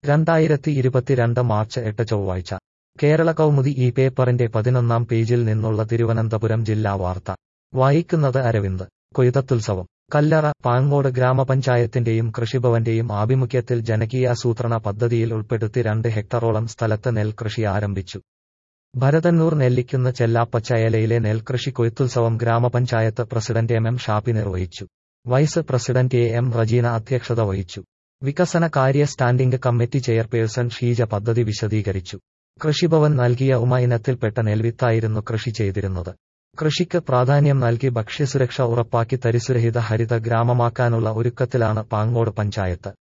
രണ്ടായിരത്തി ഇരുപത്തിരണ്ട് മാർച്ച് എട്ട് ചൊവ്വാഴ്ച കേരള കൗമുദി ഈ പേപ്പറിന്റെ പതിനൊന്നാം പേജിൽ നിന്നുള്ള തിരുവനന്തപുരം ജില്ലാ വാർത്ത വായിക്കുന്നത് അരവിന്ദ് കൊയ്തത്തുത്സവം കല്ലറ പാങ്ങോട് ഗ്രാമപഞ്ചായത്തിന്റെയും കൃഷിഭവന്റെയും ആഭിമുഖ്യത്തിൽ ജനകീയാസൂത്രണ പദ്ധതിയിൽ ഉൾപ്പെടുത്തി രണ്ട് ഹെക്ടറോളം സ്ഥലത്ത് നെൽകൃഷി ആരംഭിച്ചു ഭരതന്നൂർ നെല്ലിക്കുന്ന് ചെല്ലാപ്പച്ചയലയിലെ നെൽകൃഷി കൊയ്ത്തുത്സവം ഗ്രാമപഞ്ചായത്ത് പ്രസിഡന്റ് എം എം ഷാപ്പി നിർവഹിച്ചു vice president A M Rajeena അധ്യക്ഷത വഹിച്ചു വികസന കാര്യ സ്റ്റാൻഡിംഗ് കമ്മിറ്റി ചെയർപേഴ്സൺ ഷീജ പദ്ധതി വിശദീകരിച്ചു കൃഷിഭവൻ നൽകിയ ഉമ ഇനത്തിൽപ്പെട്ട നെൽവിത്തായിരുന്നു കൃഷി ചെയ്തിരുന്നത് കൃഷിക്ക് പ്രാധാന്യം നൽകി ഭക്ഷ്യസുരക്ഷ ഉറപ്പാക്കി തരിസുരഹിത ഹരിത ഗ്രാമമാക്കാനുള്ള ഒരുക്കത്തിലാണ് പാങ്ങോട് പഞ്ചായത്ത്